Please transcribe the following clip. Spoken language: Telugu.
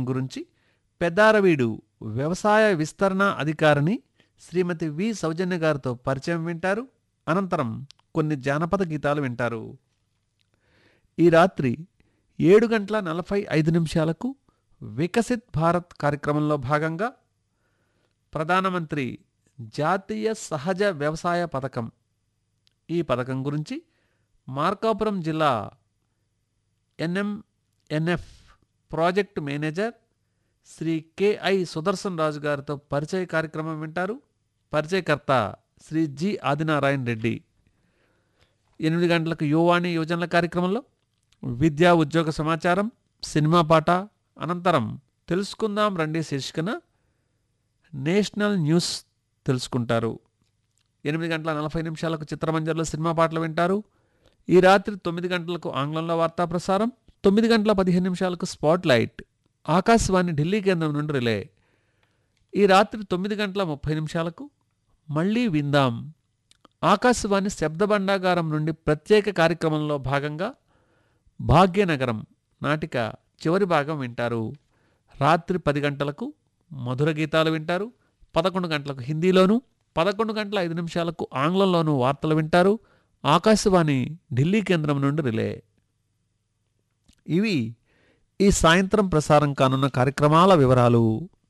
గురించి పెద్దారవీడు వ్యవసాయ విస్తరణ అధికారిని శ్రీమతి వి సౌజన్య గారితో పరిచయం వింటారు అనంతరం కొన్ని జానపద గీతాలు వింటారు ఈ రాత్రి ఏడు గంటల నలభై ఐదు నిమిషాలకు వికసిత్ భారత్ కార్యక్రమంలో భాగంగా ప్రధానమంత్రి జాతీయ సహజ వ్యవసాయ పథకం ఈ పథకం గురించి మార్కాపురం జిల్లా NMNF project manager Sri KI Sudarshan Raju గారితో పరిచయ కార్యక్రమం వింటారు పరిచయకర్త శ్రీ జి ఆదినారాయణ రెడ్డి ఎనిమిది గంటలకు యువాణి యువజనుల కార్యక్రమంలో విద్యా ఉద్యోగ సమాచారం సినిమా పాట అనంతరం తెలుసుకుందాం రండి శీర్షికన నేషనల్ న్యూస్ తెలుసుకుంటారు ఎనిమిది గంటల నలభై నిమిషాలకు చిత్రమంజర్లో సినిమా పాటలు వింటారు ఈ రాత్రి తొమ్మిది గంటలకు ఆంగ్లంలో వార్తా ప్రసారం తొమ్మిది గంటల పదిహేను నిమిషాలకు స్పాట్ లైట్ ఆకాశవాణి ఢిల్లీ కేంద్రం నుండి రిలే ఈ రాత్రి తొమ్మిది గంటల ముప్పై నిమిషాలకు మళ్ళీ విందాం ఆకాశవాణి శబ్ద భండాగారం నుండి ప్రత్యేక కార్యక్రమంలో భాగంగా భాగ్యనగరం నాటిక చివరి భాగం వింటారు రాత్రి పది గంటలకు మధుర గీతాలు వింటారు పదకొండు గంటలకు హిందీలోను పదకొండు గంటల ఐదు నిమిషాలకు ఆంగ్లంలోనూ వార్తలు వింటారు ఆకాశవాణి ఢిల్లీ కేంద్రం నుండి రిలే ఇవి ఈ సాయంత్రం ప్రసారం కానున్న కార్యక్రమాల వివరాలు